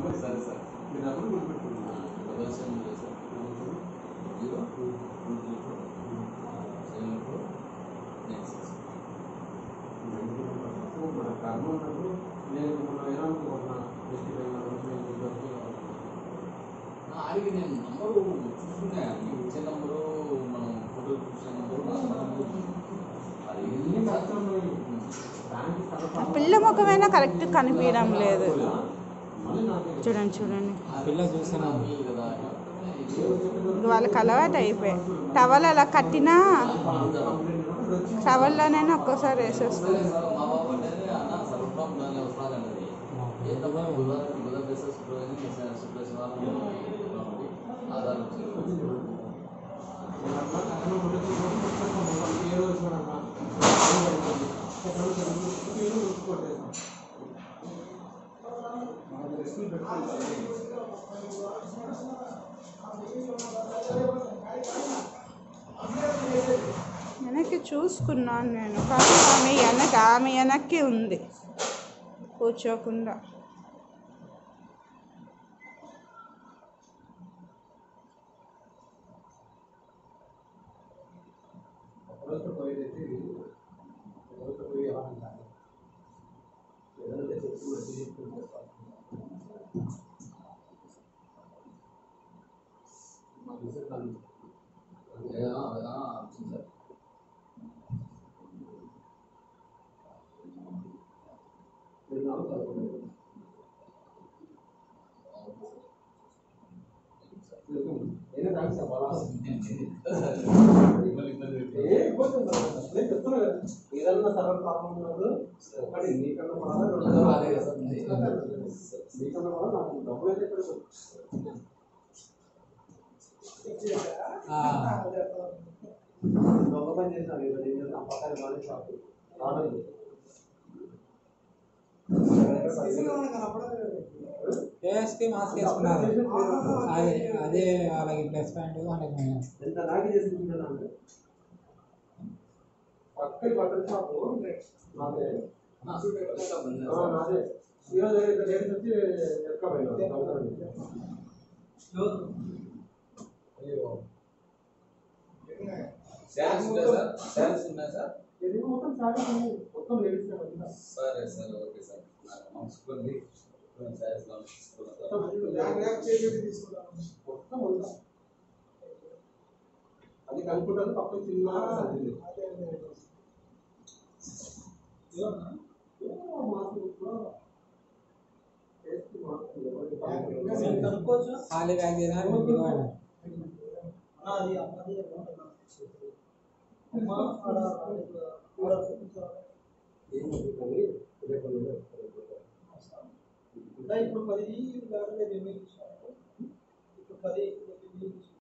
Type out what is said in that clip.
Number సరే sir మీరు అందరూ గుర్తుపెట్టుకున్నారు double seven zero sir zero two zero seven four nine six మన కర్మ ఉన్నప్పుడు నేను మొన్న ఏమనుకుంటున్నా డిస్ట్రిక్ట్ అయినా ఆడికి నేను నంబరు చూసుకున్నా మీకు ఇచ్చే నంబరు మనం ఫోటో చూసే నంబరు నా నంబరు అది ఎన్ని కష్టం ఉన్నాయి దానికి ఆ సరఫరా పిల్ల ముఖమైనా కరెక్ట్ కనిపించడం లేదు మళ్ళీ నాకు చూడండి చూడండి పిల్ల చూస్తున్నాను వీలు కదా ఇంక వాళ్ళకి అలవాటు అయిపోయాయి టవల్ అలా కట్టినా టవల్లోనైనా ఒక్కోసారి వేసేస్తుంది సార్ మా బాబు అంటే అన్న సర్వప్రాం దాని వస్తానండి ఏంటమ్మా బుధవారం బుధవారం బేస శుక్రవారం శుక్ర శనివారం ఆధార్ వచ్చి ఏదో వచ్చినా వెనక్కి చూసుకున్నాను నేను కానీ ఆమె వెనక ఆమె వెనక్కి ఉంది కూర్చోకుండా ఒకరోజు పోయేదైతే ఒకరోజు పోయి ఏమన్నా ఏదంటే చెప్పి వచ్చి చెప్పుకుంటే మా బిజినెస్ కాదు. వచ్చింది సార్ నేను నాకు చదువుకోలేదు. నేనే థాంక్స్ చెప్పాలా? మిమ్మల్ని ఇబ్బంది పెట్టాను. ఏ ఇబ్బంది ఉండదు. నేను చెప్తున్నా కదా, ఏదన్నా సర్వర్ ప్రాబ్లం ఉన్నప్పుడు ఒకటి నీకన్నా బాగా అందరూ అదే కదా సార్. నీకన్నా బాగా నాకు డబ్బులు అయితే ఇక్కడ దొంగ పని చేశాను ఈరోజు ఏం చేశాను పక్కన బాగా షాప్ రావడం ఫేస్కి మాస్క్ వేసుకున్నారు అదే అదే వాళ్ళకి ప్లస్ పాయింట్ వాళ్ళకి ఎంత నాకి చేసి అంటే పక్కన బట్టల షాపు నాదే ఆ, ఇంకా బంద్ ఆ, సార్. నాదే ఈరోజు ఇక్కడ లేడీస్ వచ్చి ఎక్కబోయినా అయ్యో శారీస్ ఉన్నాయా సార్ శారీస్ ఉన్నాయా సార్ ఇది మొత్తం సారీ మొత్తం లేడీస్ కదా సరే సార్ ఓకే సార్ నాకు మనసుకోండి శారీస్ మొత్తం మొత్తం ఉందా అది కనుక్కుంటాను పక్కన చిన్న సర్దింది. ఏమో మాకు కూడా టేస్ట్ మాకు ఎవరికి బాగుంటుంది. ఖాళీ బ్యాగ్ చేయాలి దిగవాడు ఏమో కానీ రేపు నేను ఇప్పుడు పది ఇప్పుడు పది